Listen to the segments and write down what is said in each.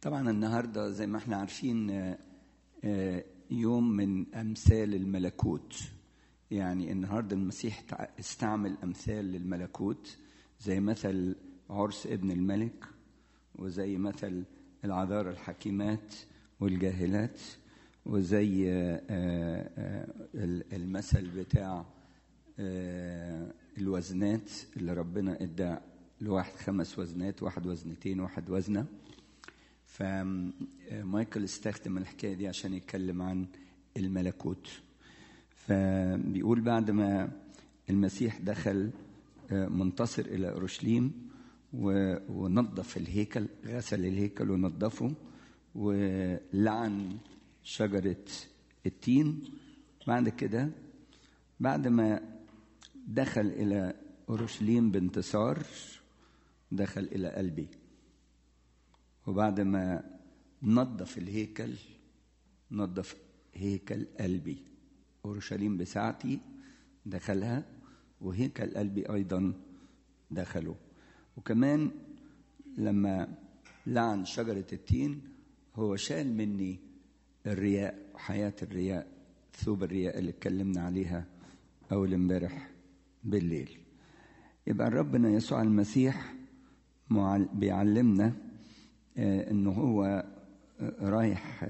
طبعا النهارده زي ما احنا عارفين آه، آه، يوم من امثال الملكوت يعني النهارده المسيح تع- استعمل امثال للملكوت زي مثل عرس ابن الملك وزي مثل العذارى الحكيمات والجاهلات وزي آه، آه، آه، المثل بتاع آه، الوزنات اللي ربنا ادى لواحد خمس وزنات واحد وزنتين واحد وزنه فمايكل استخدم الحكايه دي عشان يتكلم عن الملكوت فبيقول بعد ما المسيح دخل آه، منتصر الى اورشليم و- ونظف الهيكل غسل الهيكل ونظفه ولعن شجره التين بعد كده بعد ما دخل الى اورشليم بانتصار دخل الى قلبي وبعد ما نظف الهيكل نظف هيكل قلبي اورشليم بساعتي دخلها وهيكل قلبي ايضا دخلوا وكمان لما لعن شجره التين هو شال مني الرياء حياه الرياء ثوب الرياء اللي اتكلمنا عليها اول امبارح بالليل يبقى ربنا يسوع المسيح معل- بيعلمنا آه، انه هو آه، رايح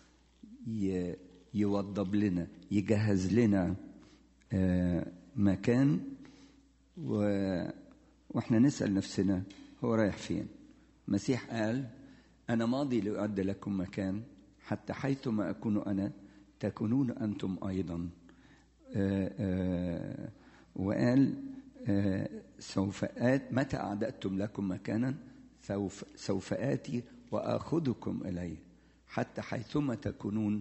ي- يوضب لنا يجهز لنا آه، مكان و... واحنا نسال نفسنا هو رايح فين المسيح قال انا ماضي لاعد لكم مكان حتى حيثما اكون انا تكونون انتم ايضا آه، آه، وقال آه، سوف آت متى أعددتم لكم مكانا سوف, سوف آتي وآخذكم إلي حتى حيثما تكونون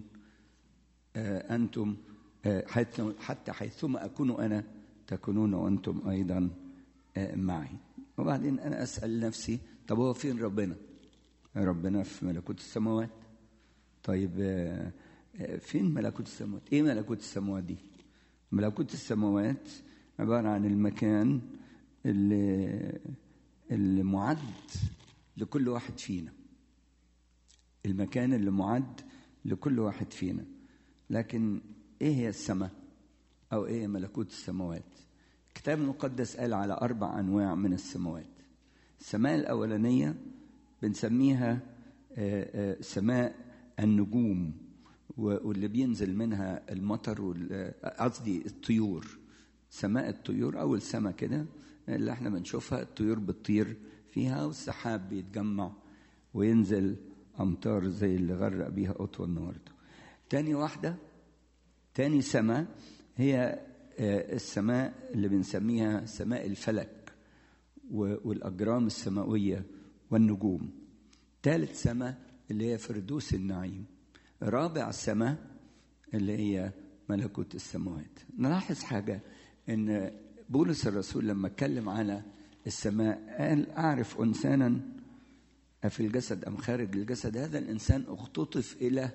آه، أنتم آه، حيث حتى حيثما أكون أنا تكونون وأنتم أيضا آه، معي وبعدين أنا أسأل نفسي طب هو فين ربنا ربنا في ملكوت السماوات طيب آه، آه، فين ملكوت السماوات ايه ملكوت السماوات دي ملكوت السماوات عبارة عن المكان اللي اللي معد لكل واحد فينا المكان اللي معد لكل واحد فينا لكن ايه هي السماء او ايه ملكوت السماوات الكتاب المقدس قال على اربع انواع من السماوات السماء الاولانيه بنسميها آه، آه، سماء النجوم و- واللي بينزل منها المطر وال- قصدي الطيور سماء الطيور اول سماء كده اللي احنا بنشوفها الطيور بتطير فيها والسحاب بيتجمع وينزل امطار زي اللي غرق بيها قطوه النهارده تاني واحده تاني سماء هي آه، السماء اللي بنسميها سماء الفلك و- والأجرام السماوية والنجوم ثالث سماء اللي هي فردوس النعيم رابع سماء اللي هي ملكوت السماوات نلاحظ حاجة ان بولس الرسول لما اتكلم على السماء قال أعرف إنسانا في الجسد أم خارج الجسد هذا الإنسان اختطف إلى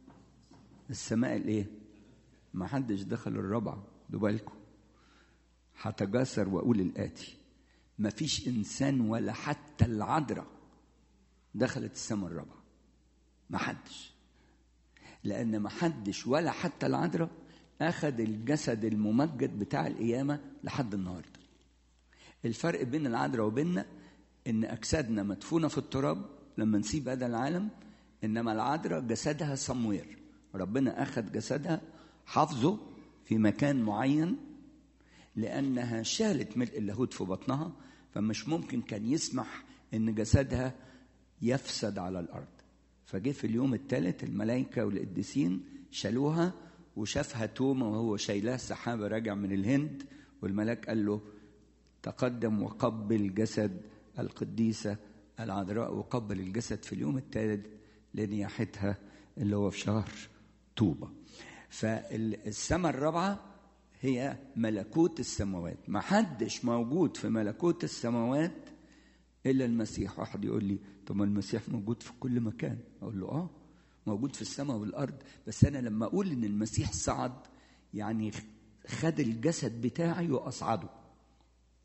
السماء الإيه؟ ما حدش دخل الرابعة خدوا بالكم هتجاسر وأقول الآتي ما فيش إنسان ولا حتى العذراء دخلت السماء الرابعة ما حدش لأن ما حدش ولا حتى العذراء أخذ الجسد الممجد بتاع القيامة لحد النهاردة الفرق بين العذراء وبيننا إن أجسادنا مدفونة في التراب لما نسيب هذا العالم إنما العذراء جسدها سموير ربنا أخذ جسدها حافظه في مكان معين لأنها شالت ملء اللاهوت في بطنها فمش ممكن كان يسمح إن جسدها يفسد على الأرض فجه في اليوم الثالث الملائكة والقديسين شالوها وشافها توما وهو شايلاه سحابة راجع من الهند والملاك قال له تقدم وقبل جسد القديسة العذراء وقبل الجسد في اليوم الثالث لنياحتها اللي هو في شهر طوبة فالسماء الرابعة هي ملكوت السماوات ما حدش موجود في ملكوت السماوات إلا المسيح واحد يقول لي طب ما المسيح موجود في كل مكان أقول له آه موجود في السماء والأرض بس أنا لما أقول إن المسيح صعد يعني خد الجسد بتاعي وأصعده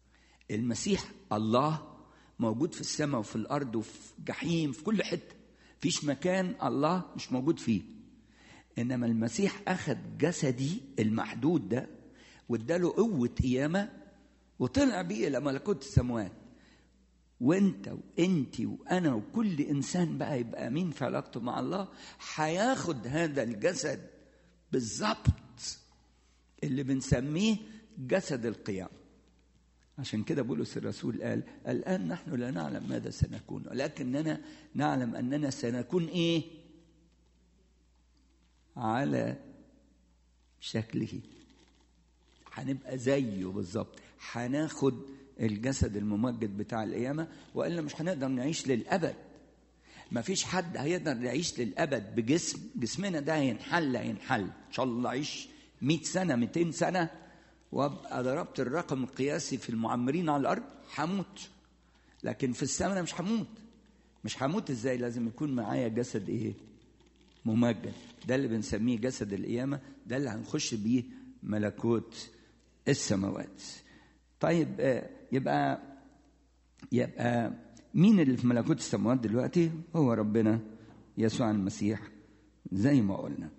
المسيح الله موجود في السماء وفي الأرض وفي جحيم في كل حتة فيش مكان الله مش موجود فيه انما المسيح اخذ جسدي المحدود ده واداله قوه قيامه وطلع بيه الى ملكوت السماوات وانت وانت وانا وكل انسان بقى يبقى امين في علاقته مع الله هياخد هذا الجسد بالظبط اللي بنسميه جسد القيام عشان كده بولس الرسول قال الان نحن لا نعلم ماذا سنكون ولكننا نعلم اننا سنكون ايه على شكله هنبقى زيه بالظبط هناخد الجسد الممجد بتاع القيامه والا مش هنقدر نعيش للابد ما فيش حد هيقدر يعيش للابد بجسم جسمنا ده هينحل هينحل ان شاء الله اعيش 100 سنه 200 سنه وابقى ضربت الرقم القياسي في المعمرين على الارض هموت لكن في السماء مش هموت مش هموت ازاي لازم يكون معايا جسد ايه ممجد ده اللي بنسميه جسد القيامه ده اللي هنخش بيه ملكوت السماوات طيب يبقى يبقى مين اللي في ملكوت السماوات دلوقتي هو ربنا يسوع المسيح زي ما قلنا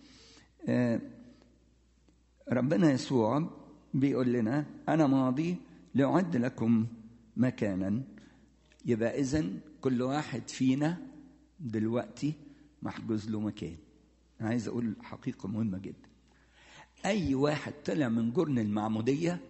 ربنا يسوع بيقول لنا انا ماضي لاعد لكم مكانا يبقى اذا كل واحد فينا دلوقتي محجوز له مكان انا عايز اقول حقيقه مهمه جدا اي واحد طلع من جرن المعموديه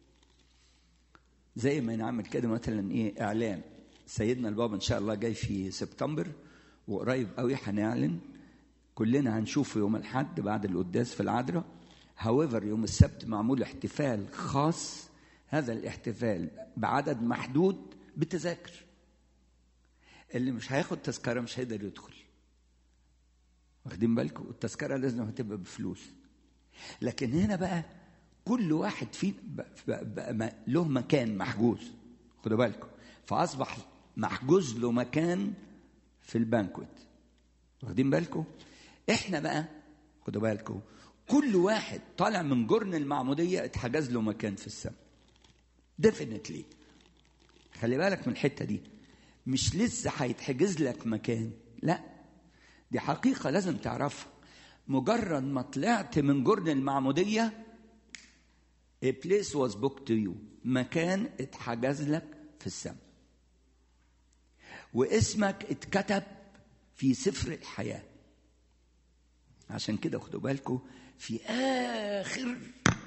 زي ما نعمل كده مثلا ايه اعلان سيدنا البابا ان شاء الله جاي في سبتمبر وقريب قوي هنعلن كلنا هنشوفه يوم الاحد بعد القداس في العذراء هاويفر يوم السبت معمول احتفال خاص هذا الاحتفال بعدد محدود بتذاكر اللي مش هياخد تذكره مش هيقدر يدخل واخدين بالكم التذكره لازم هتبقى بفلوس لكن هنا بقى كل واحد فيه بقى بقى له مكان محجوز خدوا بالكم فاصبح محجوز له مكان في البانكوت واخدين بالكم احنا بقى خدوا بالكم كل واحد طالع من جرن المعموديه اتحجز له مكان في السماء ديفينتلي خلي بالك من الحته دي مش لسه هيتحجز لك مكان لا دي حقيقه لازم تعرفها مجرد ما طلعت من جرن المعموديه A place was booked to you مكان اتحجز لك في السماء واسمك اتكتب في سفر الحياة عشان كده خدوا بالكم في آخر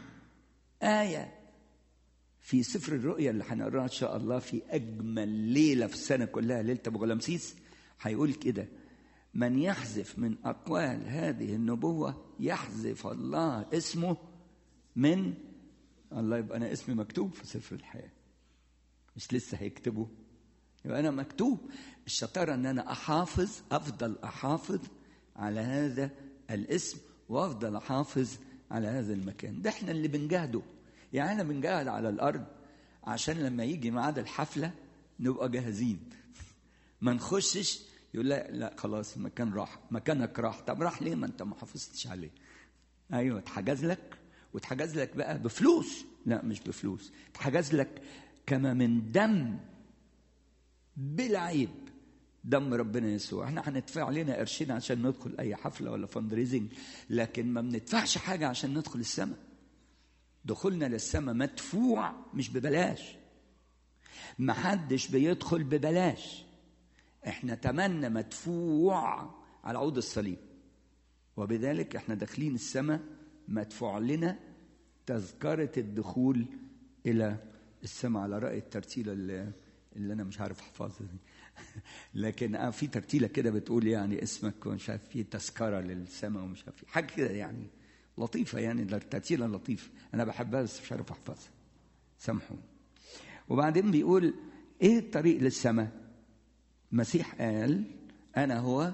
آية في سفر الرؤيا اللي هنقراها إن شاء الله في أجمل ليلة في السنة كلها ليلة أبو غلامسيس هيقول كده من يحذف من أقوال هذه النبوة يحذف الله اسمه من الله يبقى أنا اسمي مكتوب في سفر الحياة مش لسه هيكتبه يبقى أنا مكتوب الشطارة أن أنا أحافظ أفضل أحافظ على هذا الاسم وأفضل أحافظ على هذا المكان ده احنا اللي بنجاهده يعني احنا بنجاهد على الأرض عشان لما يجي ميعاد الحفلة نبقى جاهزين ما نخشش يقول لا لا خلاص المكان راح مكانك راح طب راح ليه ما انت ما حافظتش عليه ايوه اتحجز لك واتحجز لك بقى بفلوس لا مش بفلوس اتحجز لك كما من دم بلا عيب دم ربنا يسوع احنا هندفع لنا قرشين عشان ندخل اي حفله ولا فندريزنج لكن ما بندفعش حاجه عشان ندخل السماء دخولنا للسماء مدفوع مش ببلاش ما حدش بيدخل ببلاش احنا تمنى مدفوع على عود الصليب وبذلك احنا داخلين السماء مدفوع لنا تذكرة الدخول إلى السماء على رأي الترتيلة اللي, اللي أنا مش عارف أحفظها دي لكن آه في ترتيلة كده بتقول يعني اسمك ومش عارف في تذكرة للسماء ومش عارف حاجة كده يعني لطيفة يعني الترتيلة لطيفة أنا بحبها بس مش عارف أحفظها سامحوني وبعدين بيقول إيه الطريق للسماء المسيح قال أنا هو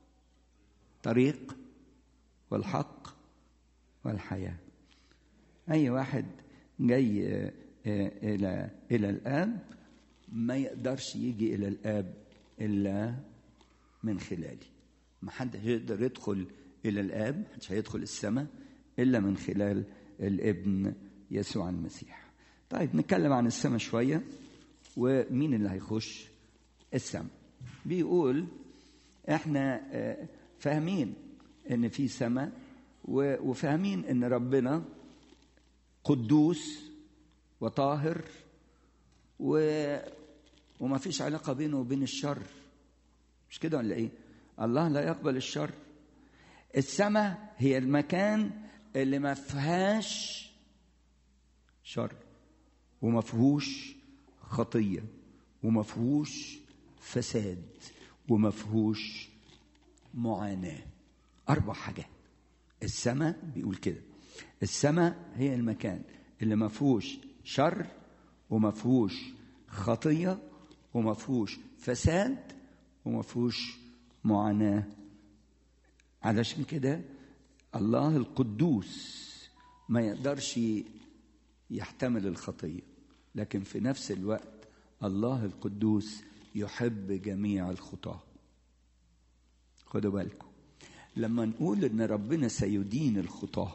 طريق والحق والحياة أي واحد جاي إلى إلى الآب ما يقدرش يجي إلى الآب إلا من خلالي ما حد هيقدر يدخل إلى الآب مش هيدخل السماء إلا من خلال الابن يسوع المسيح طيب نتكلم عن السماء شوية ومين اللي هيخش السماء بيقول احنا فاهمين ان في سماء وفاهمين ان ربنا قدوس وطاهر و وما فيش علاقة بينه وبين الشر مش كده ولا ايه الله لا يقبل الشر السماء هي المكان اللي ما فيهاش شر وما فيهوش خطية وما فيهوش فساد وما فيهوش معاناة أربع حاجات السماء بيقول كده السماء هي المكان اللي ما فيهوش شر وما فيهوش خطية وما فيهوش فساد وما فيهوش معاناة علشان كده الله القدوس ما يقدرش يحتمل الخطية لكن في نفس الوقت الله القدوس يحب جميع الخطاة خدوا بالكم لما نقول ان ربنا سيدين الخطاه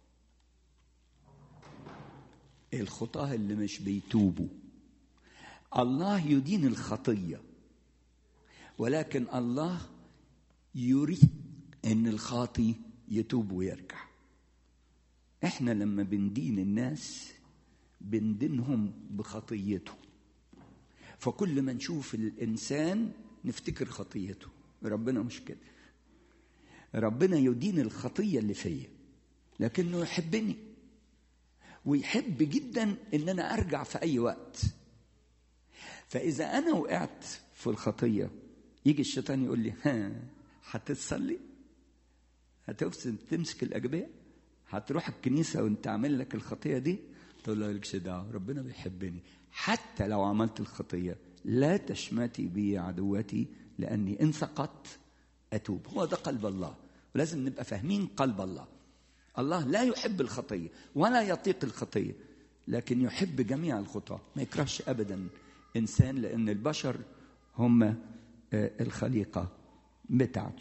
الخطاه اللي مش بيتوبوا الله يدين الخطيه ولكن الله يريد ان الخاطي يتوب ويرجع احنا لما بندين الناس بندينهم بخطيته فكل ما نشوف الانسان نفتكر خطيته ربنا مش كده ربنا يدين الخطيه اللي فيا لكنه يحبني ويحب جدا ان انا ارجع في اي وقت فاذا انا وقعت في الخطيه يجي الشيطان يقول لي ها هتصلي هتفسد تمسك الاجبيه هتروح الكنيسه وانت عامل لك الخطيه دي تقول له لكش دعوه ربنا بيحبني حتى لو عملت الخطيه لا تشمتي بي عدوتي لاني ان سقطت اتوب هو ده قلب الله ولازم نبقى فاهمين قلب الله الله لا يحب الخطيه ولا يطيق الخطيه لكن يحب جميع الخطاه ما يكرهش ابدا انسان لان البشر هم الخليقه بتاعته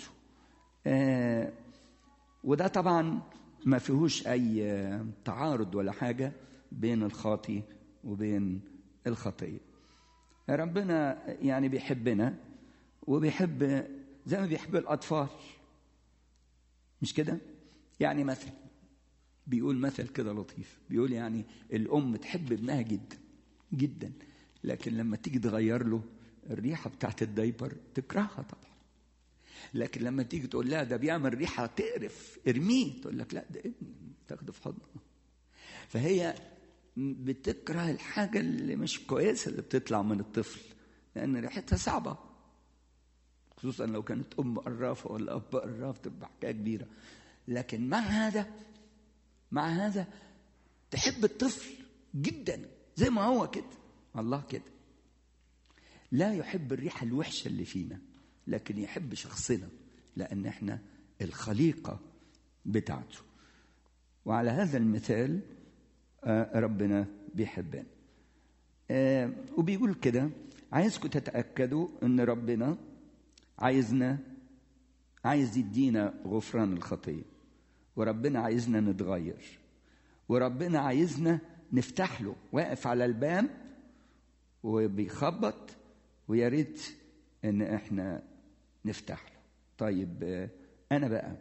وده طبعا ما فيهوش اي تعارض ولا حاجه بين الخاطي وبين الخطيه ربنا يعني بيحبنا وبيحب زي ما بيحب الاطفال مش كده يعني مثل بيقول مثل كده لطيف بيقول يعني الام تحب ابنها جدا جدا لكن لما تيجي تغير له الريحه بتاعت الدايبر تكرهها طبعا لكن لما تيجي تقول لها ده بيعمل ريحه تقرف ارميه تقول لك لا ده ابني تاخده في حضنه فهي بتكره الحاجه اللي مش كويسه اللي بتطلع من الطفل لان ريحتها صعبه خصوصا لو كانت ام قرافه ولا اب قراف تبقى حكايه كبيره لكن مع هذا مع هذا تحب الطفل جدا زي ما هو كده الله كده لا يحب الريحه الوحشه اللي فينا لكن يحب شخصنا لان احنا الخليقه بتاعته وعلى هذا المثال ربنا بيحبنا وبيقول كده عايزكم تتاكدوا ان ربنا عايزنا عايز يدينا غفران الخطيه وربنا عايزنا نتغير وربنا عايزنا نفتح له واقف على الباب وبيخبط ويا ريت ان احنا نفتح له طيب انا بقى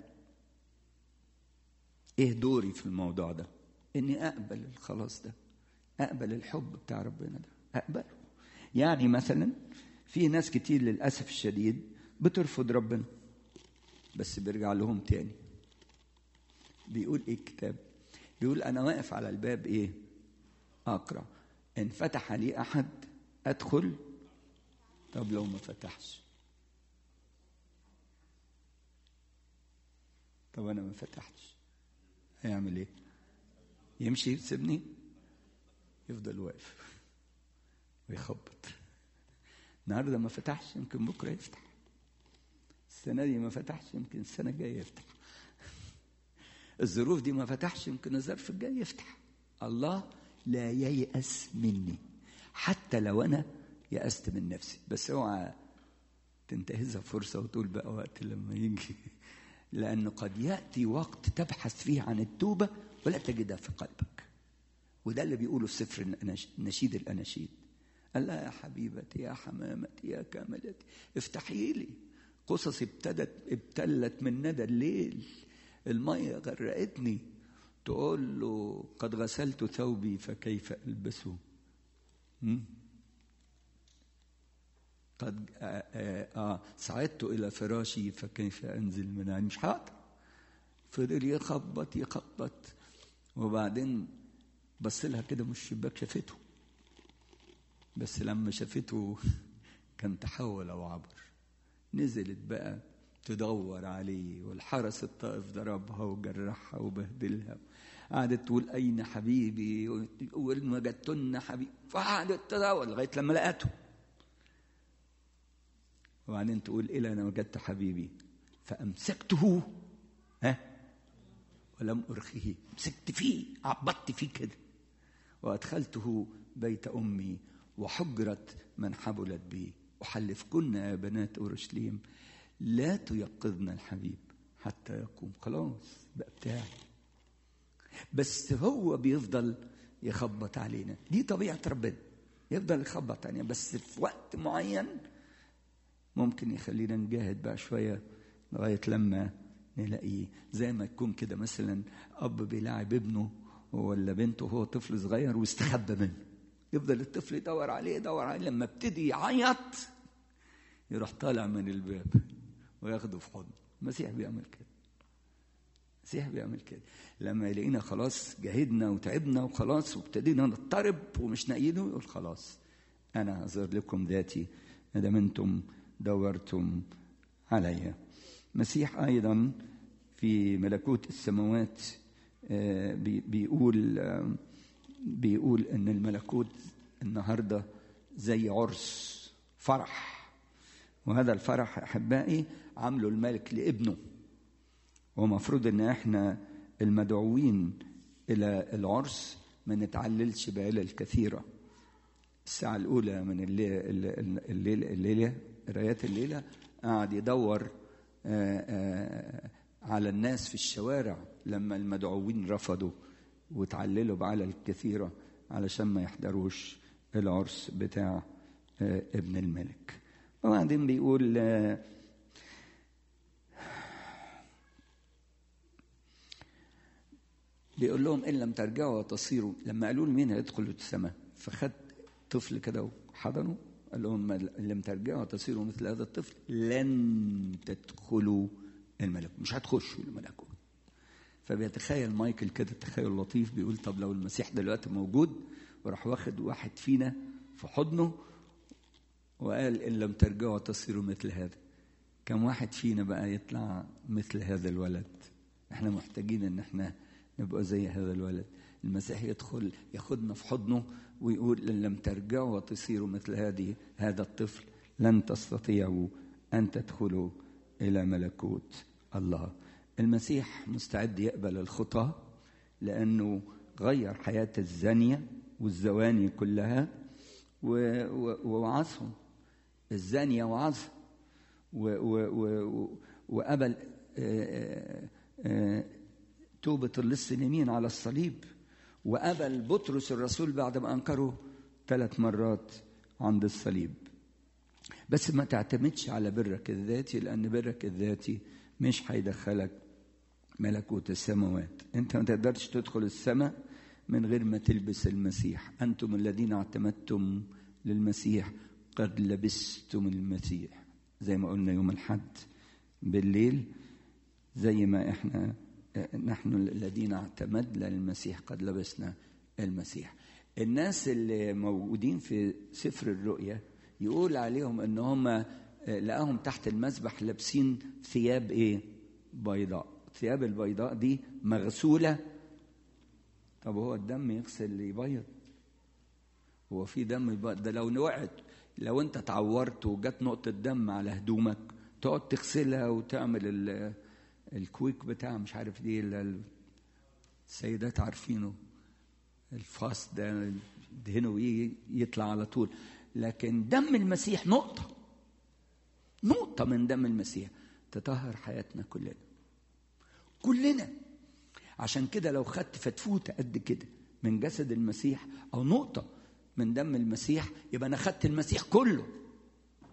ايه دوري في الموضوع ده اني اقبل الخلاص ده اقبل الحب بتاع ربنا ده اقبله يعني مثلا في ناس كتير للاسف الشديد بترفض ربنا بس بيرجع لهم تاني بيقول ايه الكتاب بيقول انا واقف على الباب ايه اقرا ان فتح لي احد ادخل طب لو ما فتحش طب انا ما فتحتش هيعمل ايه يمشي يسيبني يفضل واقف ويخبط النهارده ما فتحش يمكن بكره يفتح السنه دي ما فتحش يمكن السنه الجايه يفتح الظروف دي ما فتحش يمكن الظرف الجاي يفتح الله لا ييأس مني حتى لو انا يأست من نفسي بس اوعى تنتهزها فرصة وتقول بقى وقت لما يجي لأنه قد يأتي وقت تبحث فيه عن التوبة ولا تجدها في قلبك وده اللي بيقوله في سفر نشيد الأناشيد قال لا يا حبيبتي يا حمامتي يا كاملتي افتحي لي قصص ابتدت ابتلت من ندى الليل المية غرقتني تقول له قد غسلت ثوبي فكيف ألبسه م? قد آه, آه, آه صعدت إلى فراشي فكيف أنزل من مش حاضر فضل يخبط يخبط وبعدين بص لها كده من الشباك شافته بس لما شافته كان تحول او عبر نزلت بقى تدور عليه والحرس الطائف ضربها وجرحها وبهدلها قعدت تقول اين حبيبي وين وجدتن حبيبي فقعدت تدور لغايه لما لقته وبعدين تقول الى انا وجدت حبيبي فامسكته ها ولم ارخيه مسكت فيه عبطت فيه كده وادخلته بيت امي وحجره من حبلت بي احلفكن يا بنات اورشليم لا تيقظن الحبيب حتى يقوم خلاص بقى بتاعي بس هو بيفضل يخبط علينا دي طبيعه ربنا يفضل يخبط علينا بس في وقت معين ممكن يخلينا نجاهد بقى شويه لغايه لما نلاقيه زي ما يكون كده مثلا اب بيلاعب ابنه ولا بنته وهو طفل صغير واستخبى منه يفضل الطفل يدور عليه يدور عليه لما ابتدي يعيط يروح طالع من الباب وياخده في حضنه المسيح بيعمل كده المسيح بيعمل كده لما يلاقينا خلاص جاهدنا وتعبنا وخلاص وابتدينا نضطرب ومش ناقيينه يقول خلاص انا هظهر لكم ذاتي ما دام انتم دورتم عليا مسيح ايضا في ملكوت السماوات بيقول بيقول ان الملكوت النهارده زي عرس فرح وهذا الفرح احبائي عامله الملك لابنه ومفروض ان احنا المدعوين الى العرس ما نتعللش بعلل كثيره الساعه الاولى من الليله الليله, الليلة قرايات الليله قعد يدور آآ آآ على الناس في الشوارع لما المدعوين رفضوا وتعللوا بعلل كثيرة علشان ما يحضروش العرس بتاع ابن الملك وبعدين بيقول بيقول لهم ان لم ترجعوا وتصيروا لما قالوا له مين هيدخل السماء فخد طفل كده وحضنه قال لهم ان لم ترجعوا وتصيروا مثل هذا الطفل لن تدخلوا الملكوت مش هتخشوا الملكوت فبيتخيل مايكل كده تخيل لطيف بيقول طب لو المسيح دلوقتي موجود وراح واخد واحد فينا في حضنه وقال ان لم ترجعوا تصيروا مثل هذا كم واحد فينا بقى يطلع مثل هذا الولد احنا محتاجين ان احنا نبقى زي هذا الولد المسيح يدخل ياخدنا في حضنه ويقول ان لم ترجعوا وتصيروا مثل هذه هذا الطفل لن تستطيعوا ان تدخلوا الى ملكوت الله المسيح مستعد يقبل الخطى لانه غير حياه الزانيه والزواني كلها ووعظهم الزانيه وعظها وقبل توبة اللص اليمين على الصليب وقبل بطرس الرسول بعد ما أنكره ثلاث مرات عند الصليب بس ما تعتمدش على برك الذاتي لأن برك الذاتي مش هيدخلك ملكوت السماوات انت ما تقدرش تدخل السماء من غير ما تلبس المسيح انتم الذين اعتمدتم للمسيح قد لبستم المسيح زي ما قلنا يوم الحد بالليل زي ما احنا نحن الذين اعتمدنا للمسيح قد لبسنا المسيح الناس اللي موجودين في سفر الرؤيا يقول عليهم ان هم لقاهم تحت المسبح لابسين ثياب ايه بيضاء الثياب البيضاء دي مغسوله طب هو الدم يغسل يبيض هو في دم يبيض ده لو وقعت لو انت اتعورت وجت نقطه دم على هدومك تقعد تغسلها وتعمل الكويك بتاع مش عارف دي السيدات عارفينه الفاس ده دهنه يطلع على طول لكن دم المسيح نقطة نقطة من دم المسيح تطهر حياتنا كلنا كلنا عشان كده لو خدت فتفوتة قد كده من جسد المسيح أو نقطة من دم المسيح يبقى أنا خدت المسيح كله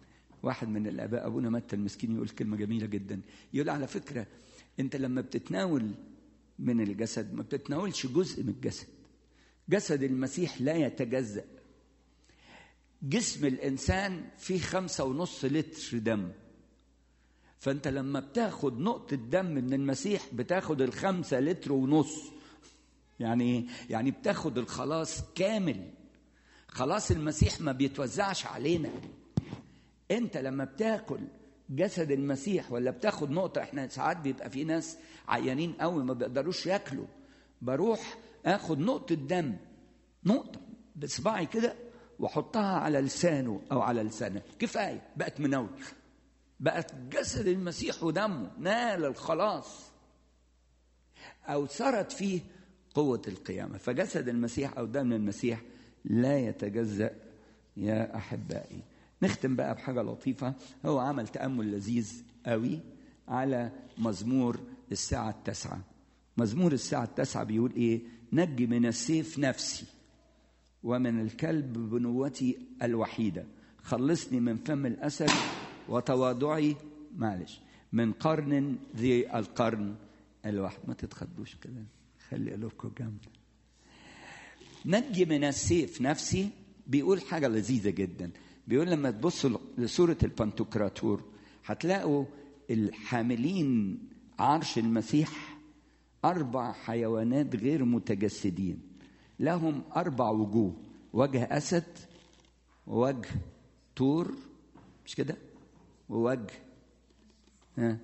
واحد من الاباء ابونا متى المسكين يقول كلمه جميله جدا يقول على فكره انت لما بتتناول من الجسد ما بتتناولش جزء من الجسد جسد المسيح لا يتجزأ جسم الإنسان فيه خمسة ونص لتر دم فأنت لما بتاخد نقطة دم من المسيح بتاخد الخمسة لتر ونص يعني ايه؟ يعني بتاخد الخلاص كامل خلاص المسيح ما بيتوزعش علينا انت لما بتاكل جسد المسيح ولا بتاخد نقطة احنا ساعات بيبقى في ناس عيانين قوي ما بيقدروش ياكلوا بروح اخد نقطة دم نقطة بصباعي كده واحطها على لسانه او على لسانه كفاية بقت منول بقت جسد المسيح ودمه نال الخلاص او سرت فيه قوة القيامة فجسد المسيح او دم المسيح لا يتجزأ يا احبائي نختم بقى بحاجة لطيفة هو عمل تأمل لذيذ قوي على مزمور الساعة التاسعة مزمور الساعة التاسعة بيقول إيه نجي من السيف نفسي ومن الكلب بنوتي الوحيدة خلصني من فم الأسد وتواضعي معلش من قرن ذي القرن الواحد ما تتخضوش كده خلي قلوبكم جامدة نجي من السيف نفسي بيقول حاجة لذيذة جدا بيقول لما تبصوا لسورة البنتوكراتور هتلاقوا الحاملين عرش المسيح أربع حيوانات غير متجسدين لهم أربع وجوه وجه أسد ووجه طور مش كده ووجه ها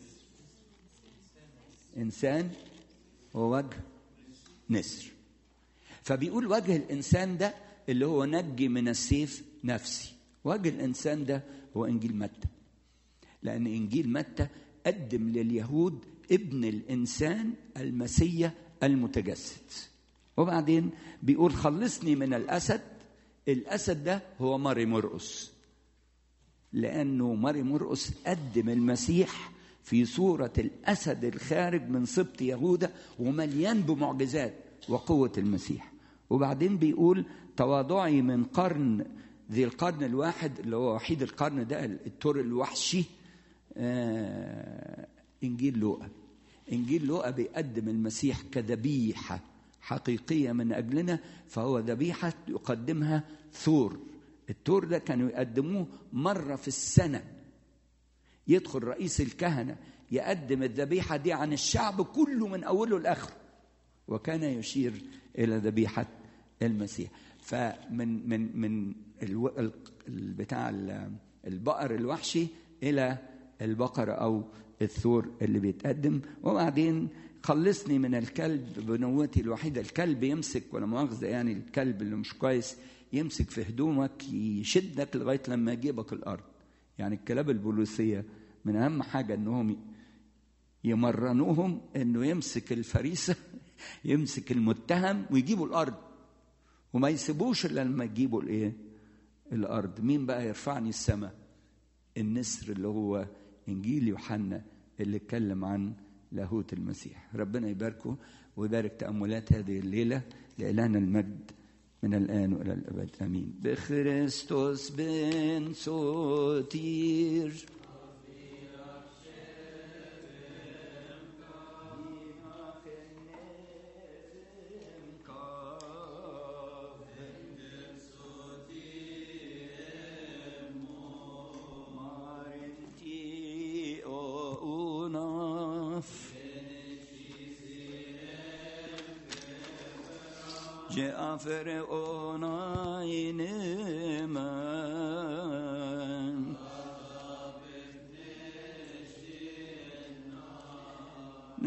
إنسان ووجه نسر فبيقول وجه الإنسان ده اللي هو نجي من السيف نفسي وجه الإنسان ده هو إنجيل متى لأن إنجيل متى قدم لليهود ابن الإنسان المسيح المتجسد وبعدين بيقول خلصني من الأسد الأسد ده هو ماري مرقس لأنه ماري مرقس قدم المسيح في صورة الأسد الخارج من سبط يهوذا ومليان بمعجزات وقوة المسيح وبعدين بيقول تواضعي من قرن ذي القرن الواحد اللي هو وحيد القرن ده التور الوحشي آه انجيل لوقا انجيل لوقا بيقدم المسيح كذبيحه حقيقيه من اجلنا فهو ذبيحه يقدمها ثور التور ده كانوا يقدموه مره في السنه يدخل رئيس الكهنه يقدم الذبيحه دي عن الشعب كله من اوله لاخره وكان يشير الى ذبيحه المسيح فمن من من الو... بتاع البقر الوحشي الى البقر او الثور اللي بيتقدم وبعدين خلصني من الكلب بنوتي الوحيده الكلب يمسك ولا مؤاخذه يعني الكلب اللي مش كويس يمسك في هدومك يشدك لغايه لما يجيبك الارض يعني الكلاب البوليسيه من اهم حاجه انهم يمرنوهم انه يمسك الفريسه يمسك المتهم ويجيبوا الارض وما يسيبوش الا لما يجيبوا الايه الارض مين بقى يرفعني السماء النسر اللي هو انجيل يوحنا اللي اتكلم عن لاهوت المسيح ربنا يباركه ويبارك تاملات هذه الليله لالهنا المجد من الان والى الابد امين بخريستوس بن سوتير جعفر اوناین من